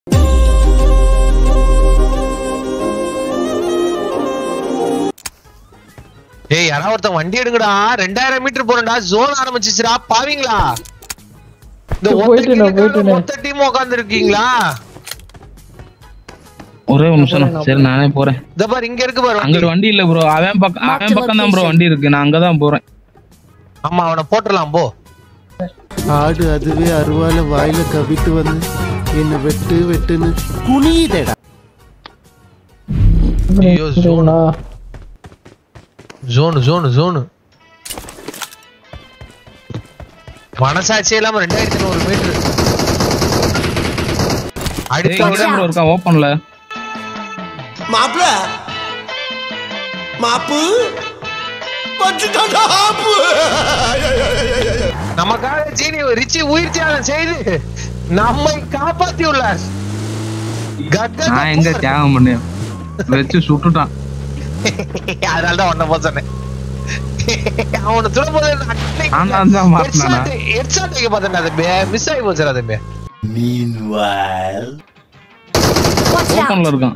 ஏய் யாராவது ஒருத்தன் வண்டி எடுங்கடா ரெண்டாயிரம் மீட்டர் போறேன்டா ஜோன் ஆரம்பிச்சிச்சுடா பாவீங்களா இந்த ஒத்த போயிட்டேனே, கீழே போயிட்டேனே. மொத்த டீம் உட்கார்ந்து இருக்கீங்களா ஒரே ஒரு நிமிஷம் சரி நானே போறேன் இந்த பாரு இங்க இருக்கு பாரு அங்க வண்டி. ஒரு வண்டி இல்ல ப்ரோ அவன் பக்கம் அவன் பக்கம் தான் ப்ரோ வண்டி இருக்கு நான் அங்கதான் போறேன் ஆமா அவனை போட்டுடலாம் போ ஆடு அதுவே அருவால வாயில கவிட்டு வந்து என்ன வெட்டு வெட்டுன்னு குனியுதேடா ஐயோ, சரிங்களா? ஜோனு ஜோனு ஜோனு மனசாட்சி இல்லாம ரெண்டாயிரத்தி நூறு மீட்டர் ஏய், அடுத்த இங்கதான் ப்ரோ இருக்கான் ஓப்பன்ல மாப்பிள மாப்பு பச்சுட்டாடா ஆப்பு நமக்காக ஜீனி ரிச்சி உயிர் தியாகம் செய்து நம்மை காப்பாத்தியுள்ளார் கக்கன நான் எங்க போர். தியாகம் பண்ணேன் வச்சு சுட்டுட்டான் அதனாலதான் உன்னை போக சொன்னேன் அவனை சுடும்போது நான் தான் தான் மாட்டினானா? ஹெட்ஷாட் வைக்க பார்த்தேன் அது மிஸ் ஆகி போச்சு அது ஓப்பன்ல இருக்கான்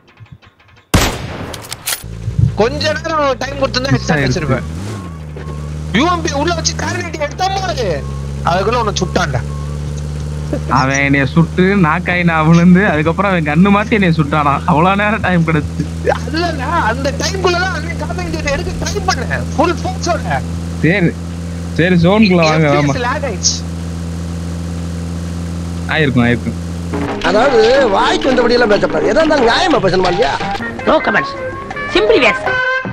கொஞ்ச நேரம் டைம் கொடுத்திருந்தா ஹெட்ஷாட் ஆயிடுச்சு. வச்சிருப்பேன் யூஎம்பி உள்ள வச்சு காரணி எடுத்தா போது அதுக்குள்ள உன்னை சுட்டான்டா அவன் என்னைய சுட்டு நாக்காய் நான் விழுந்து அதுக்கப்புறம் அவன் கண்ணு மாத்தி என்னைய சுட்டானா அவ்வளவு நேரம் டைம் கிடைச்சு அதுலடா அந்த டைம்குள்ளதான் அண்ணன் காமெடி எடுக்க ட்ரை பண்ணேன் ஃபுல் ஃபோர்ஸோட சரி சரி ஜோனுக்குள்ள வாங்க ஆமா லேக் ஆயிடுச்சு ஆயிருக்கும் ஆயிருக்கும் அதாவது வாய்க்கு வந்தபடி எல்லாம் பேசப்படாது எதா இருந்தாலும் நியாயமா பேசணுமா இல்லையா நோ கமெண்ட்ஸ் சிம்பிளி வேஸ்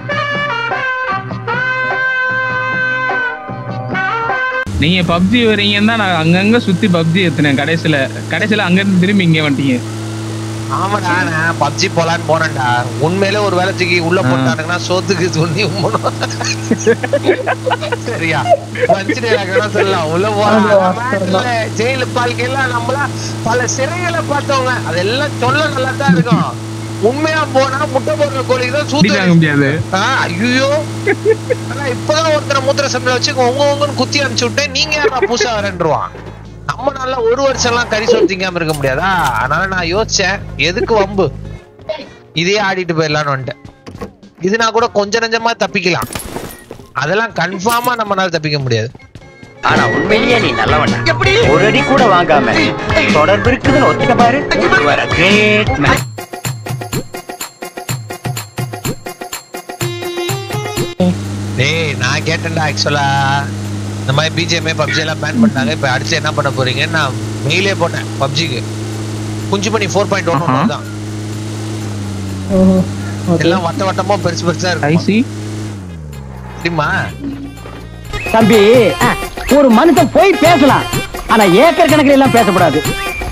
நீங்க பப்ஜி வரீங்கன்னா நான் அங்கங்க சுத்தி பப்ஜி ஏத்துனேன் கடைசியில கடைசியில அங்க இருந்து திரும்பி இங்க வந்துட்டீங்க ஆமாடா நான் பப்ஜி போலான்னு போனேன்டா உண்மையிலே ஒரு வேலை தூக்கி உள்ள போட்டானுங்கன்னா சோத்துக்கு துணி உம்மணும் சரியா பஞ்சு டைலாக் சொல்லலாம் உள்ள போலாம் ஜெயிலு வாழ்க்கையெல்லாம் நம்மளா பல சிறைகளை பார்த்தவங்க அதெல்லாம் சொல்ல நல்லா தான் இருக்கும் உண்மையா போனா முட்டை போடுற கோழிக்கு தான் அடி வாங்க சூத்து முடியாது ஐயோ ஆனா இப்பதான் ஒருத்தரை மூத்திர சமையல வச்சு உங்க உங்கன்னு குத்தி அனுப்பிச்சு விட்டேன் நீங்க யாரா புதுசா வரேன்ருவான் நம்ம நல்லா ஒரு வருஷம் எல்லாம் கறி சோறு திங்காம இருக்க முடியாதா அதனால நான் யோசிச்சேன் எதுக்கு வம்பு இதே ஆடிட்டு போயிடலான்னு வந்துட்டேன் இது நான் கூட கொஞ்ச நஞ்சமா தப்பிக்கலாம் அதெல்லாம் கன்ஃபார்மா நம்மளால தப்பிக்க முடியாது ஆனா உண்மையிலேயே நீ நல்லவன் எப்படி ஒரு அடி கூட வாங்காம தொடர்பு இருக்குதுன்னு ஒத்துக்க பாரு You are a great man. டேய் நான் கேட்டேன்டா ஆக்சுவலா இந்த மாதிரி பிஜிஎம்ஏ பப்ஜி எல்லாம் பேன் பண்ணாங்க இப்ப அடுத்து என்ன பண்ண போறீங்கன்னு நான் மெயிலே போட்டேன் பப்ஜிக்கு குஞ்சு பண்ணி ஃபோர் பாயிண்ட் ஒன் ஆஹா. தான் ஓஹோ. Okay. எல்லாம் வட்ட வட்டமா பெருசு பெருசா இருக்கும் ஐசி தெரியுமா தம்பி ஒரு மனுஷன் போய் பேசலாம் ஆனா ஏக்கர் கணக்கில் எல்லாம் பேசக்கூடாது